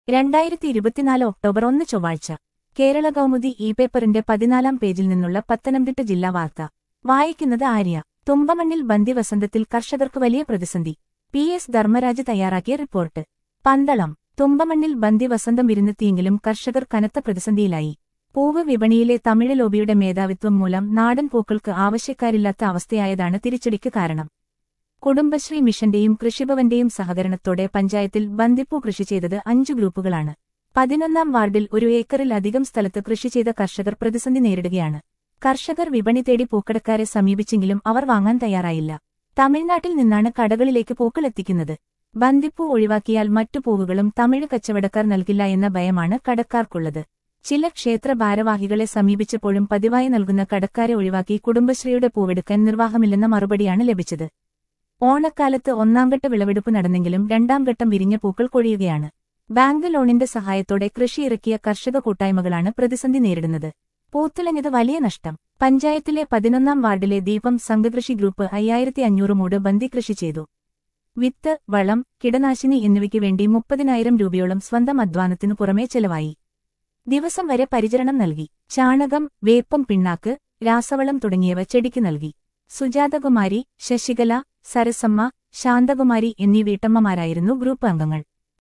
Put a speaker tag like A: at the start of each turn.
A: രണ്ടായിരത്തി ഇരുപത്തിനാല് ഒക്ടോബർ ഒന്ന് ചൊവ്വാഴ്ച കേരള കൗമുദി ഇ പേപ്പറിന്റെ പതിനാലാം പേജിൽ നിന്നുള്ള പത്തനംതിട്ട ജില്ലാ വാർത്ത വായിക്കുന്നത് ആര്യ തുമ്പമണ്ണിൽ ബന്ദി വസന്തത്തിൽ കർഷകർക്ക് വലിയ പ്രതിസന്ധി പി എസ് ധർമ്മരാജ് തയ്യാറാക്കിയ റിപ്പോർട്ട് പന്തളം തുമ്പമണ്ണിൽ ബന്ദി വസന്തം വിരുന്നെത്തിയെങ്കിലും കർഷകർ കനത്ത പ്രതിസന്ധിയിലായി പൂവ് വിപണിയിലെ തമിഴ് ലോബിയുടെ മേധാവിത്വം മൂലം നാടൻ പൂക്കൾക്ക് ആവശ്യക്കാരില്ലാത്ത അവസ്ഥയായതാണ് തിരിച്ചടിക്ക് കാരണം കുടുംബശ്രീ മിഷന്റെയും കൃഷിഭവന്റെയും സഹകരണത്തോടെ പഞ്ചായത്തിൽ ബന്ദിപ്പൂ കൃഷി ചെയ്തത് അഞ്ചു ഗ്രൂപ്പുകളാണ് പതിനൊന്നാം വാർഡിൽ ഒരു ഏക്കറിൽ അധികം സ്ഥലത്ത് കൃഷി ചെയ്ത കർഷകർ പ്രതിസന്ധി നേരിടുകയാണ് കർഷകർ വിപണി തേടി പൂക്കടക്കാരെ സമീപിച്ചെങ്കിലും അവർ വാങ്ങാൻ തയ്യാറായില്ല തമിഴ്നാട്ടിൽ നിന്നാണ് കടകളിലേക്ക് പൂക്കൾ എത്തിക്കുന്നത് ബന്ദിപ്പൂ ഒഴിവാക്കിയാൽ മറ്റു പൂവുകളും തമിഴ് കച്ചവടക്കാർ നൽകില്ല എന്ന ഭയമാണ് കടക്കാർക്കുള്ളത് ചില ക്ഷേത്ര ഭാരവാഹികളെ സമീപിച്ചപ്പോഴും പതിവായി നൽകുന്ന കടക്കാരെ ഒഴിവാക്കി കുടുംബശ്രീയുടെ പൂവെടുക്കാൻ നിർവാഹമില്ലെന്ന മറുപടിയാണ് ലഭിച്ചത് ഓണക്കാലത്ത് ഒന്നാംഘട്ട വിളവെടുപ്പ് നടന്നെങ്കിലും രണ്ടാം ഘട്ടം വിരിഞ്ഞ പൂക്കൾ കൊഴിയുകയാണ് ബാങ്ക് ലോണിന്റെ സഹായത്തോടെ കൃഷി ഇറക്കിയ കർഷക കൂട്ടായ്മകളാണ് പ്രതിസന്ധി നേരിടുന്നത് പൂത്തുലഞ്ഞത് വലിയ നഷ്ടം പഞ്ചായത്തിലെ പതിനൊന്നാം വാർഡിലെ ദീപം സംഘകൃഷി ഗ്രൂപ്പ് അയ്യായിരത്തി അഞ്ഞൂറ് മൂട് ബന്ദി കൃഷി ചെയ്തു വിത്ത് വളം കിടനാശിനി എന്നിവയ്ക്ക് വേണ്ടി മുപ്പതിനായിരം രൂപയോളം സ്വന്തം അധ്വാനത്തിനു പുറമേ ചെലവായി ദിവസം വരെ പരിചരണം നൽകി ചാണകം വേപ്പം പിണ്ണാക്ക് രാസവളം തുടങ്ങിയവ ചെടിക്ക് നൽകി സുജാതകുമാരി ശശികല സരസമ്മ ശാന്തകുമാരി എന്നീ വീട്ടമ്മമാരായിരുന്നു ഗ്രൂപ്പ് അംഗങ്ങൾ